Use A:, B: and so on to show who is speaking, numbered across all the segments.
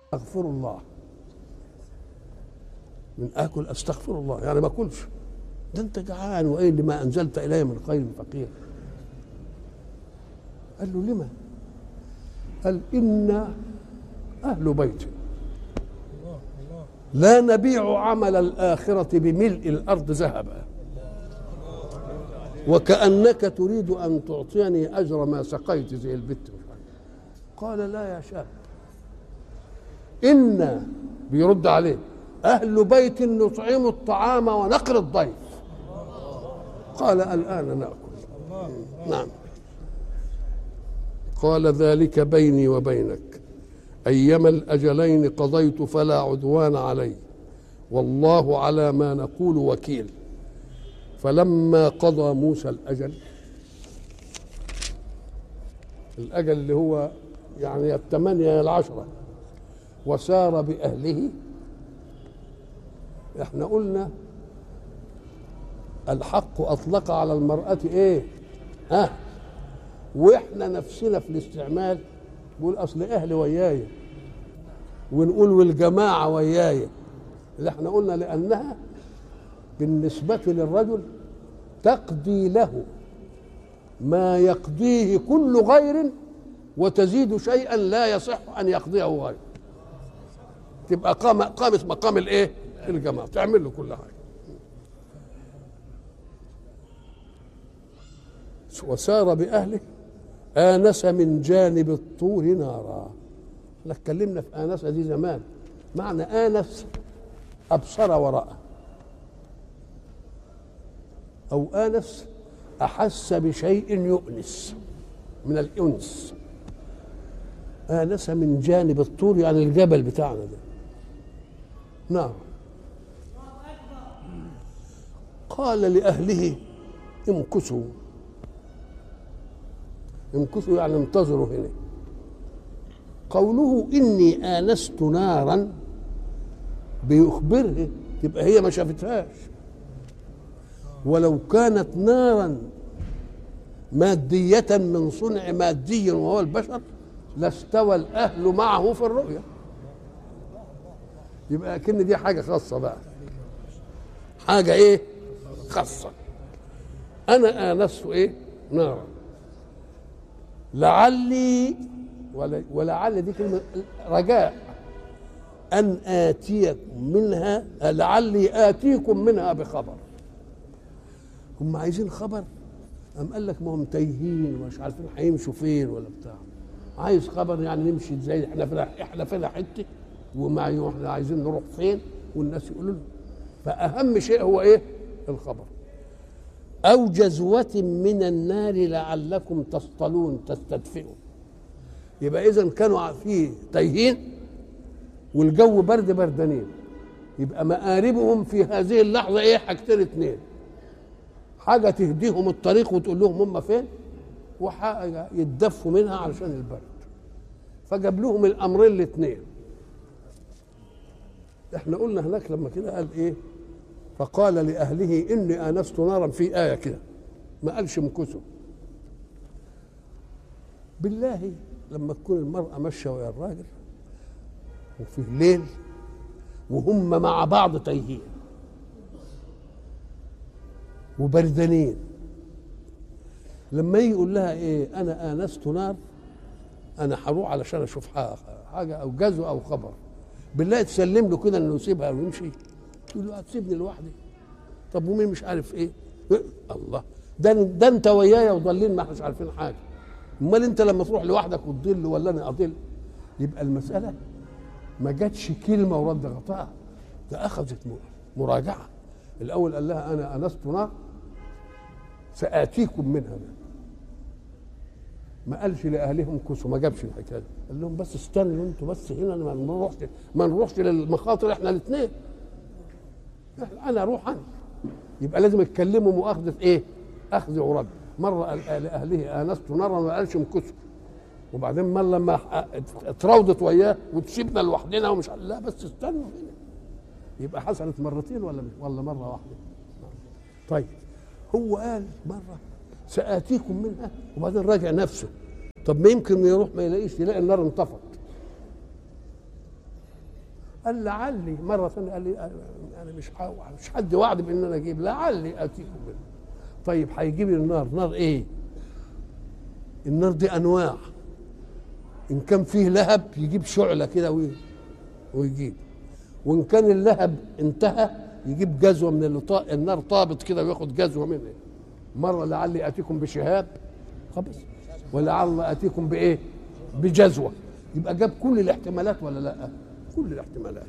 A: أغفر الله من آكل أستغفر الله يعني ما أكلش ده أنت جعان وإيه اللي ما أنزلت إلي من خير فقير قال له لما قال إن أهل بيت لا نبيع عمل الآخرة بملء الأرض ذهبا وكأنك تريد أن تعطيني أجر ما سقيت زي البت قال لا يا شاب إن بيرد عليه أهل بيت نطعم الطعام ونقر الضيف قال الآن نأكل نعم قال ذلك بيني وبينك أيما الأجلين قضيت فلا عدوان علي والله على ما نقول وكيل فلما قضى موسى الأجل الأجل اللي هو يعني الثمانية العشرة وسار بأهله احنا قلنا الحق أطلق على المرأة ايه ها واحنا نفسنا في الاستعمال بقول اصل اهلي وياي ونقول والجماعه وياي اللي احنا قلنا لانها بالنسبه للرجل تقضي له ما يقضيه كل غير وتزيد شيئا لا يصح ان يقضيه غيره تبقى قام قامت مقام الايه الجماعه تعمل له كل حاجه وسار باهله آنس من جانب الطور نارا احنا اتكلمنا في آنس دي زمان معنى آنس أبصر وراءه أو آنس أحس بشيء يؤنس من الأنس آنس من جانب الطور يعني الجبل بتاعنا ده نعم قال لأهله امكثوا امكثوا يعني انتظروا هنا قوله اني انست نارا بيخبره تبقى هي ما شافتهاش ولو كانت نارا مادية من صنع مادي وهو البشر لاستوى الأهل معه في الرؤية يبقى أكن دي حاجة خاصة بقى حاجة إيه خاصة أنا آنست إيه نارا لعلي ولعل دي كلمة رجاء أن آتيكم منها لعلي آتيكم منها بخبر هم عايزين خبر أم قال لك ما هم تايهين ومش عارفين هيمشوا فين ولا بتاع عايز خبر يعني نمشي ازاي احنا فينا احنا فينا حته وما احنا عايزين نروح فين والناس يقولوا له فأهم شيء هو ايه الخبر أو جزوة من النار لعلكم تصطلون تستدفئوا يبقى إذا كانوا في تايهين والجو برد بردانين يبقى مآربهم في هذه اللحظة إيه حاجتين اتنين حاجة تهديهم الطريق وتقول لهم هم فين وحاجة يتدفوا منها علشان البرد فجاب لهم الأمرين الاثنين احنا قلنا هناك لما كده قال ايه فقال لأهله إني آنست نارا في آية كده ما قالش امكثوا بالله لما تكون المرأة ماشية ويا الراجل وفي الليل وهم مع بعض تايهين وبردانين لما يجي يقول لها ايه انا انست نار انا هروح علشان اشوف حاجه او جزو او خبر بالله تسلم له كده انه يسيبها ويمشي تقول له هتسيبني لوحدي طب ومين مش عارف ايه الله ده ده انت ويايا وضالين ما احناش عارفين حاجه امال انت لما تروح لوحدك وتضل ولا انا اضل يبقى المساله ما جاتش كلمه ورد غطاء ده اخذت مراجعه الاول قال لها انا انست نار ساتيكم منها ما قالش لاهلهم كسوا ما جابش الحكايه قال لهم بس استنوا انتوا بس هنا ما نروحش ما نروحش للمخاطر احنا الاثنين انا اروح انا يبقى لازم يتكلموا مؤاخذه ايه؟ اخذ ورد مره قال لاهله انست نارا ما قالش امكثوا وبعدين ما لما اتراودت وياه وتسيبنا لوحدنا ومش لا بس استنوا هنا يبقى حصلت مرتين ولا مش ولا مره واحده طيب هو قال مره ساتيكم منها وبعدين راجع نفسه طب ما يمكن يروح ما يلاقيش يلاقي النار انطفت قال لعلي مره ثانيه قال لي انا مش مش حد وعد بان انا اجيب لعلي اتيكم منه طيب هيجيب النار نار ايه النار دي انواع ان كان فيه لهب يجيب شعله كده ويجيب وان كان اللهب انتهى يجيب جزوه من اللي طا... النار طابت كده وياخد جزوه منه مره لعلي اتيكم بشهاب خبص ولعل اتيكم بايه بجزوه يبقى جاب كل الاحتمالات ولا لا كل الاحتمالات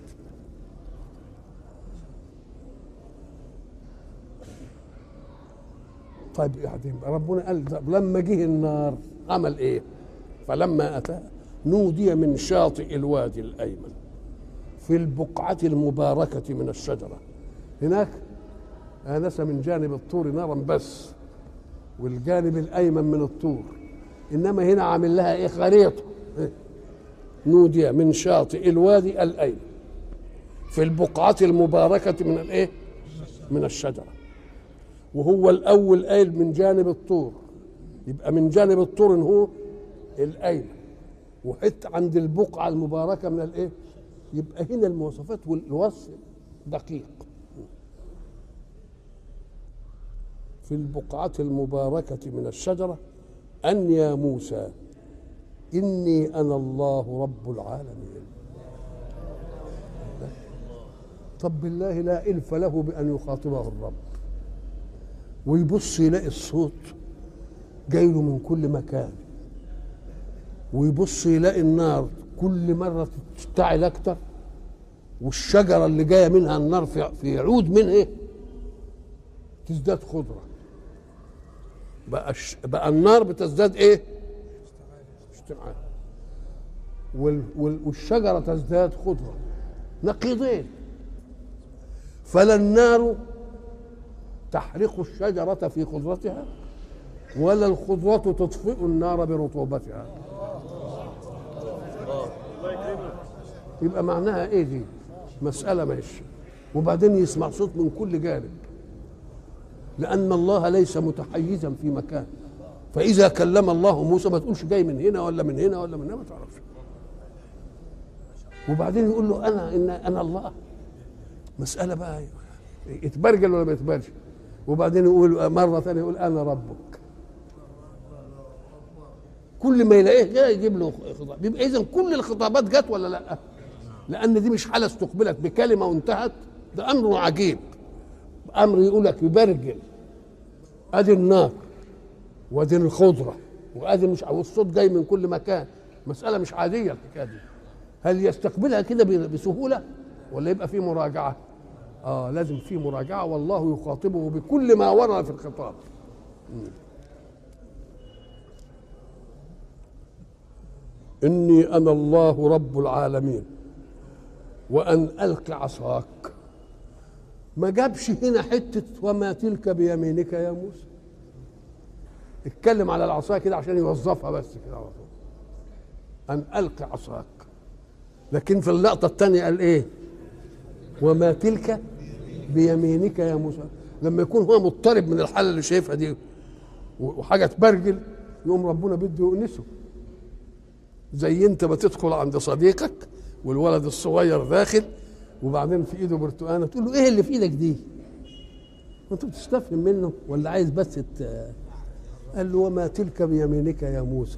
A: طيب يعني ربنا قال لما جه النار عمل ايه فلما اتى نودي من شاطئ الوادي الايمن في البقعة المباركة من الشجرة هناك آنس من جانب الطور نارا بس والجانب الأيمن من الطور إنما هنا عامل لها إيه خريطة نودي من شاطئ الوادي الأيمن في البقعة المباركة من الإيه من الشجرة وهو الأول قايل من جانب الطور يبقى من جانب الطور هو الأيمن وحت عند البقعة المباركة من الإيه يبقى هنا المواصفات والوصف دقيق في البقعة المباركة من الشجرة أن يا موسى إني أنا الله رب العالمين طب بالله لا إلف له بأن يخاطبه الرب ويبص يلاقي الصوت جاي له من كل مكان ويبص يلاقي النار كل مرة تشتعل أكتر والشجرة اللي جاية منها النار في, في عود منها إيه؟ تزداد خضرة بقى, الش... بقى النار بتزداد إيه؟ اشتعال وال... وال... والشجرة تزداد خضرة نقيضين فلا النار تحرق الشجرة في خضرتها ولا الخضرة تطفئ النار برطوبتها يبقى معناها ايه دي مسألة ماشي وبعدين يسمع صوت من كل جانب لأن الله ليس متحيزا في مكان فإذا كلم الله موسى ما تقولش جاي من هنا ولا من هنا ولا من هنا ما تعرفش وبعدين يقول له أنا إن أنا الله مسألة بقى يتبرجل ولا ما يتبرجل وبعدين يقول مرة ثانية يقول أنا ربك كل ما يلاقيه جاي يجيب له خطاب يبقى إذا كل الخطابات جت ولا لأ؟ لان دي مش حاله استقبلت بكلمه وانتهت ده امر عجيب امر يقول لك يبرجل ادي النار وادي الخضره وادي مش والصوت جاي من كل مكان مساله مش عاديه الحكايه دي هل يستقبلها كده بسهوله ولا يبقى في مراجعه اه لازم في مراجعه والله يخاطبه بكل ما ورد في الخطاب اني انا الله رب العالمين وأن ألق عصاك ما جابش هنا حتة وما تلك بيمينك يا موسى اتكلم على العصا كده عشان يوظفها بس كده على طول أن ألق عصاك لكن في اللقطة الثانية قال إيه وما تلك بيمينك يا موسى لما يكون هو مضطرب من الحالة اللي شايفها دي وحاجة تبرجل يقوم ربنا بده يؤنسه زي انت ما تدخل عند صديقك والولد الصغير داخل وبعدين في ايده برتقانه تقول له ايه اللي في ايدك دي؟ انت بتستفهم منه ولا عايز بس ت... قال له وما تلك بيمينك يا موسى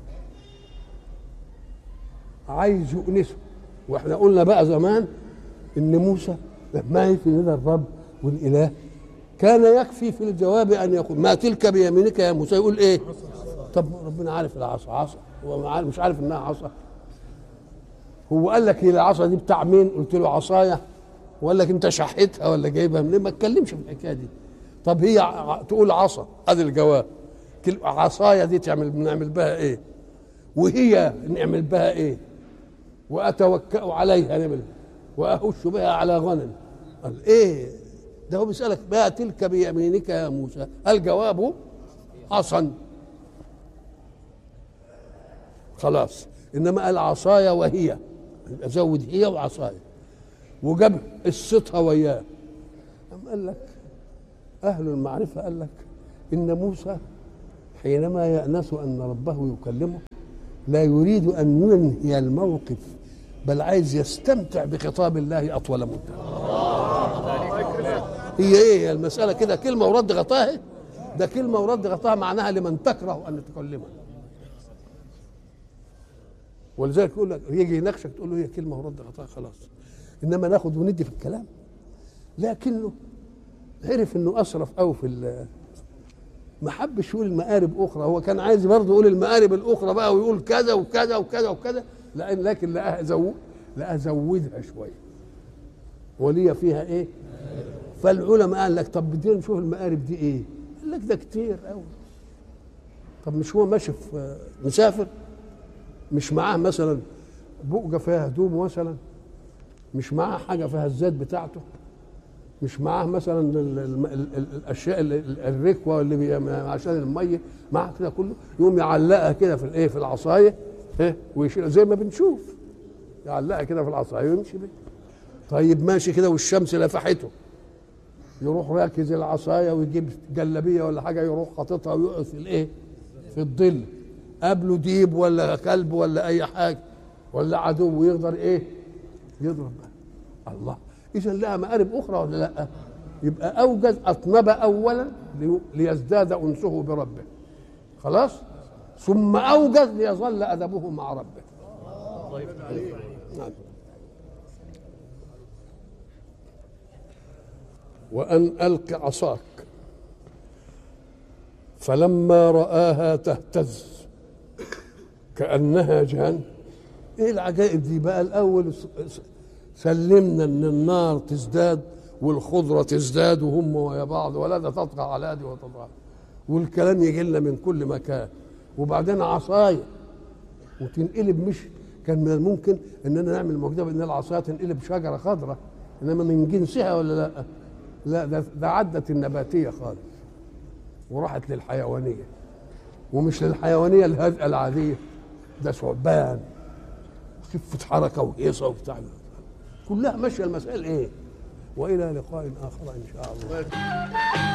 A: عايز يؤنسه واحنا قلنا بقى زمان ان موسى لما يفي الى الرب والاله كان يكفي في الجواب ان يقول ما تلك بيمينك يا موسى يقول ايه طب ربنا عارف العصا عصا هو مش عارف انها عصا هو قال لك هي العصا دي بتاع مين؟ قلت له عصايا وقال لك انت شحتها ولا جايبها منين؟ ما تكلمش في الحكايه دي. طب هي تقول عصا ادي الجواب. عصايا دي تعمل نعمل بها ايه؟ وهي نعمل بها ايه؟ واتوكا عليها نعمل واهش بها على غنم. قال ايه؟ ده هو بيسالك ما تلك بيمينك يا موسى؟ الجواب عصا. خلاص انما قال عصايا وهي يبقى زود هي وعصايا وجاب قصتها وياه أم قال لك أهل المعرفة قال لك إن موسى حينما يأنس أن ربه يكلمه لا يريد أن ينهي الموقف بل عايز يستمتع بخطاب الله اطول مده هي ايه هي المساله كده كلمه ورد غطاها ده كلمه ورد غطاها معناها لمن تكره ان تكلمه ولذلك يقول لك يجي يناقشك تقول له هي كلمه ورد غطاها خلاص انما ناخد وندي في الكلام لكنه عرف انه اسرف قوي في ال- ما حبش يقول المقارب اخرى هو كان عايز برضه يقول المقارب الاخرى بقى ويقول كذا وكذا وكذا وكذا لان لكن لقاها زو لقاها زودها شويه ولي فيها ايه فالعلماء قال لك طب بدينا نشوف المقارب دي ايه قال لك ده كتير قوي طب مش هو ماشي في مسافر مش معاه مثلا بؤجه فيها هدوم مثلا مش معاه حاجه فيها الزاد بتاعته مش معاه مثلا ال- ال- ال- ال- الاشياء ال- ال- الركوه اللي بي عشان الميه معاه كده كله يقوم يعلقها كده في الايه في العصايه ايه ويشيل زي ما بنشوف يعلقها كده في العصايه ويمشي بيها طيب ماشي كده والشمس لفحته يروح راكز العصايه ويجيب جلابيه ولا حاجه يروح حاططها ويقف في الايه في الظل قابله ديب ولا كلب ولا اي حاجه ولا عدو يقدر ايه يضرب بقى. الله اذا لها مآرب اخرى ولا لا يبقى اوجد اطنب اولا لي- ليزداد انسه بربه خلاص ثم اوجد ليظل ادبه مع ربه نعم. وان الق عصاك فلما راها تهتز كانها جان ايه العجائب دي بقى الاول س- س- سلمنا ان النار تزداد والخضره تزداد وهم ويا بعض ولا ده تطغى على دي وتطغى والكلام يجي لنا من كل مكان وبعدين عصايه وتنقلب مش كان من الممكن اننا نعمل معجزه بان العصايه تنقلب شجره خضراء انما من جنسها ولا لا؟ لا ده, ده عدت النباتيه خالص وراحت للحيوانيه ومش للحيوانيه الهادئه العاديه ده ثعبان خفه حركه وهيصه وبتاع كلها ماشيه المسائل ايه والى لقاء اخر ان شاء الله